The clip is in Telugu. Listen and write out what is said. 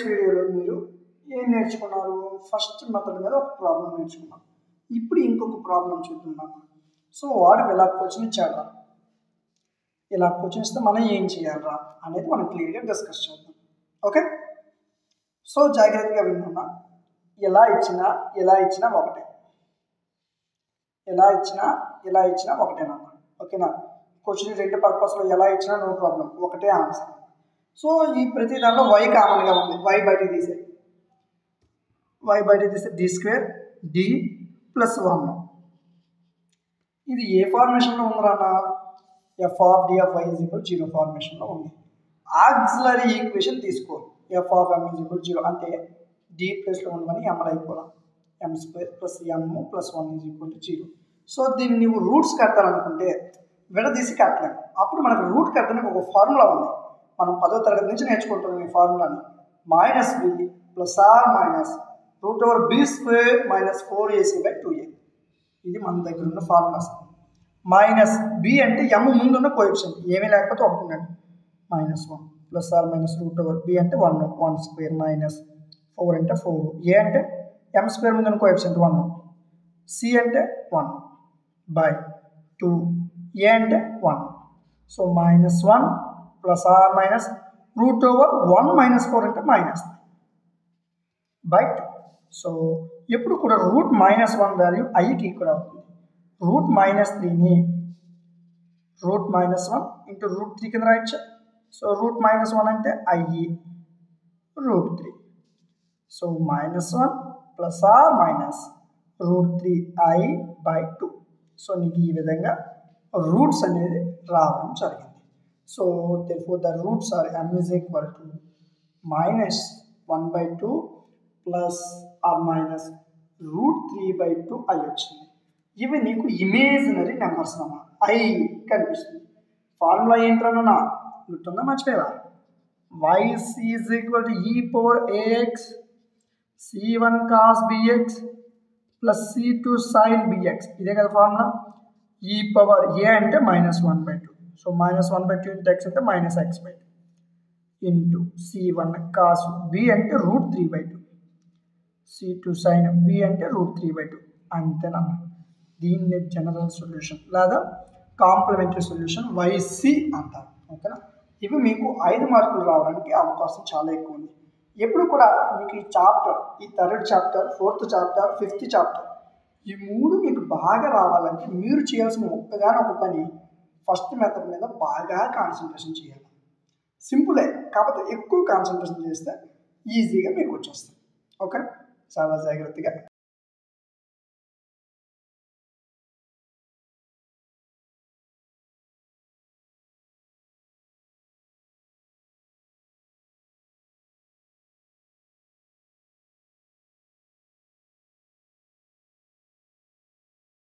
వీడియోలో మీరు ఏం నేర్చుకున్నారు ఫస్ట్ మెథడ్ మీద ఒక ప్రాబ్లం నేర్చుకున్నాం ఇప్పుడు ఇంకొక ప్రాబ్లం చూద్దాం సో వాడు ఇలా క్వశ్చన్ ఇచ్చాడు ఇలా క్వశ్చన్ ఇస్తే మనం ఏం చేయాలరా అనేది మనం క్లియర్గా డిస్కస్ చేద్దాం ఓకే సో జాగ్రత్తగా వింటున్నా ఎలా ఇచ్చినా ఎలా ఇచ్చినా ఒకటే ఎలా ఇచ్చినా ఎలా ఇచ్చినా ఒకటేనమ్మా ఓకేనా క్వశ్చన్ రెండు పర్పస్లో ఎలా ఇచ్చినా నో ప్రాబ్లం ఒకటే ఆన్సర్ సో ఈ ప్రతి దాంట్లో వై కామన్గా ఉంది వై బయటికి తీసే వై బయటికి తీస్తే D square D plus one ఇది ఏ ఫార్మేషన్లో ఉందిరా F of D of Y is equal zero ఫార్మేషన్లో ఉంది ఆక్సిలరీ ఈక్వేషన్ తీసుకో F of M is equal zero అంటే డి ప్లస్లో ఉండమని ఎమ్లు అయిపోవడం M square plus M plus one is equal to zero so దీన్ని నువ్వు రూట్స్ కట్టాలనుకుంటే విడదీసి కట్టలేము అప్పుడు మనకు రూట్ కట్టడానికి ఒక ఫార్ములా ఉంది మనం పదో తరగతి నుంచి నేర్చుకుంటున్నాం ఈ ఫార్ములాని minus B plus or minus root over B square minus four AC by two A ఇది మన దగ్గర ఉన్న ఫార్ములాస్ మైనస్ బి అంటే ఎమ్ ముందున్న కోఎఫిషియంట్ ఏమీ లేకపోతే ఒకటి ఉండండి minus one plus or minus root over B అంటే one one square minus four అంటే ఫోర్ ఏ అంటే ఎం స్క్వేర్ ముందున్న కోఎఫిషియంట్ వన్ సి అంటే వన్ బై టూ ఏ అంటే one so minus one plus or minus root over one minus four అంటే మైనస్ బట్ సో ఎప్పుడు కూడా రూట్ మైనస్ వన్ వాల్యూ ఐకి ఈక్వల్ అవుతుంది రూట్ మైనస్ త్రీని root minus one into root three కింద రాయొచ్చా సో రూట్ మైనస్ వన్ అంటే I E root three so minus one plus or minus root three I by two so నీకు ఈ విధంగా రూట్స్ అనేది రావడం జరిగింది so for the roots are M is equal to minus one by two plus or minus root three by two I వచ్చింది ఇవి నీకు ఇమేజినరీ నెంబర్స్ అమ్మా ఐ కనిపిస్తుంది ఫార్ములా ఏంటన్నా గుర్తుందా మర్చిపోయావా Y C is equal to E power A X C one cos bx plus C two sine B X ఇదే కదా ఫార్ములా ఈ పవర్ ఏ అంటే minus one by two so minus one by two into X అంటే minus X by two into C one cos B అంటే root three by two C two sine B అంటే రూట్ త్రీ బై టూ అంతేనన్న దీన్ని జనరల్ సొల్యూషన్ లేదా కాంప్లిమెంటరీ సొల్యూషన్ వైసి అంటారు ఓకేనా ఇవి మీకు ఐదు మార్కులు రావడానికి అవకాశం చాలా ఎక్కువ ఉంది ఎప్పుడు కూడా మీకు ఈ చాప్టర్ ఈ third chapter fourth chapter fifth chapter ఈ మూడు మీకు బాగా రావాలంటే మీరు చేయాల్సిన ఒక్కగానే ఒక పని ఫస్ట్ మెథడ్ మీద బాగా కాన్సన్ట్రేషన్ చేయాలి సింపులే కాకపోతే ఎక్కువ కాన్సన్ట్రేషన్ చేస్తే ఈజీగా మీకు వచ్చేస్తుంది ఓకే చాలా జాగ్రత్తగా